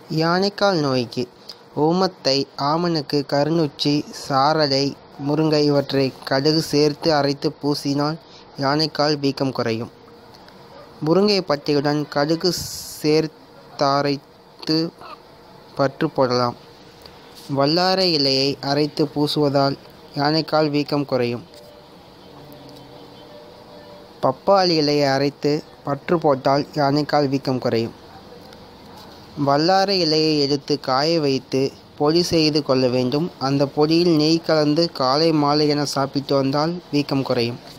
யானைக்கால் நோய்க்கு ஓமத்தை ஆமணக்கு கருநொச்சி சாரலை முருங்கை இவற்றை கடுகு சேர்த்து அரைத்து பூசினால் யானைக்கால் வீக்கம் குறையும் முருங்கை பட்டையுடன் கடுகு சேர்த்தரைத்து பற்று போடலாம் வல்லாரை இலையை அரைத்து பூசுவதால் யானைக்கால் வீக்கம் குறையும் பப்பாளி இலையை அரைத்து பற்று போட்டால் யானைக்கால் வீக்கம் குறையும் வல்லாரை இலையை எடுத்து காய வைத்து பொடி செய்து கொள்ள வேண்டும் அந்த பொடியில் நெய் கலந்து காலை மாலை என சாப்பிட்டு வந்தால் வீக்கம் குறையும்